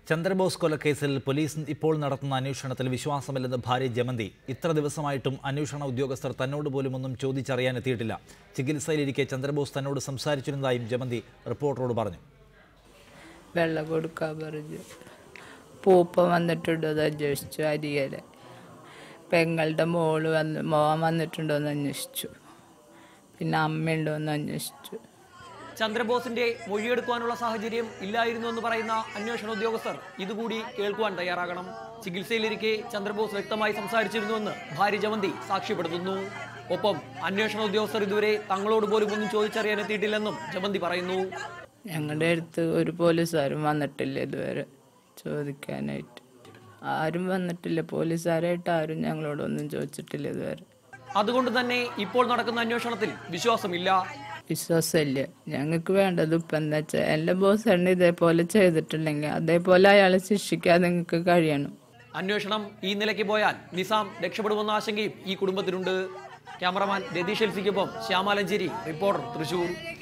Chandrabose കൊലക്കേസിൽ police ഇപ്പോൾ നടത്തുന്ന അന്വേഷണത്തിൽ വിശ്വാസമില്ലെന്ന് ഭാര്യ ജമന്തി ഇത്ര ദിവസമായിട്ടും അന്വേഷണ ഉദ്യോഗസ്ഥർ തന്നോട് പോലും ഒന്നും ചോദിച്ചറിയാൻ എത്തിയിട്ടില്ല ചികിത്സയിലിരിക്കെ ചന്ദ്രബോസ് തന്നോട് സംസാരിച്ചിരുന്നതായും ജമന്തി റിപ്പോർട്ടറോട് പറഞ്ഞു വെള്ളം കൊടുക്കാൻ പറഞ്ഞു പൂപ്പ വന്നിട്ടുണ്ടോ എന്ന് അന്വേഷിച്ചു അരിയലെ പെങ്ങളുടെ മോള് വന്ന് മോൻ വന്നിട്ടുണ്ടോ എന്ന് അന്വേഷിച്ചു പിന്നെ അമ്മയുണ്ടോ എന്ന് അന്വേഷിച്ചു ചന്ദ്രബോസിന്റെ മൊഴിയെടുക്കുവാനുള്ള സാഹചര്യം ഇല്ലായിരുന്നു എന്ന് പറയുന്ന അന്വേഷണ ഉദ്യോഗസ്ഥർ ഇതുകൂടി കേൾക്കുവാൻ തയ്യാറാകണം ചികിത്സയിലിരിക്കെ ചന്ദ്രബോസ് വ്യക്തമായി സംസാരിച്ചിരുന്നുവെന്ന് ഭാര്യ ജമന്തി സാക്ഷ്യപ്പെടുത്തുന്നു ഒപ്പം അന്വേഷണ ഉദ്യോഗസ്ഥർ ഇതുവരെ തങ്ങളോട് പോലും ഒന്നും ചോദിച്ചറിയാൻ എത്തിയിട്ടില്ലെന്നും ജമന്തി പറയുന്നു ഞങ്ങളുടെ അടുത്ത് ഒരു പോലീസുകാരും വന്നിട്ടില്ല ഇതുവരെ ചോദിക്കാനായിട്ട് ആരും വന്നിട്ടില്ല പോലീസുകാരായിട്ട് ആരും ഞങ്ങളോടൊന്നും ചോദിച്ചിട്ടില്ല ഇതുവരെ അതുകൊണ്ട് തന്നെ ഇപ്പോൾ നടക്കുന്ന അന്വേഷണത്തിൽ വിശ്വാസമില്ല വിശ്വാസമില്ല ഞങ്ങൾക്ക് വേണ്ടത് ഇപ്പം എന്താ വെച്ചാൽ എൻ്റെ ബോസ് എണ്ണ ഇതേപോലെ ചെയ്തിട്ടുണ്ടെങ്കിൽ അതേപോലെ അയാളെ ശിക്ഷിക്കാൻ നിങ്ങൾക്ക് കഴിയണം അന്വേഷണം ഈ നിലയ്ക്ക് പോയാൽ നിസാം രക്ഷപ്പെടുമെന്ന ആശങ്കയും ഈ കുടുംബത്തിനുണ്ട് ക്യാമറമാൻ രതീഷ് എൽസിക്കൊപ്പം ശ്യാമാലഞ്ചേരി റിപ്പോർട്ടർ തൃശൂർ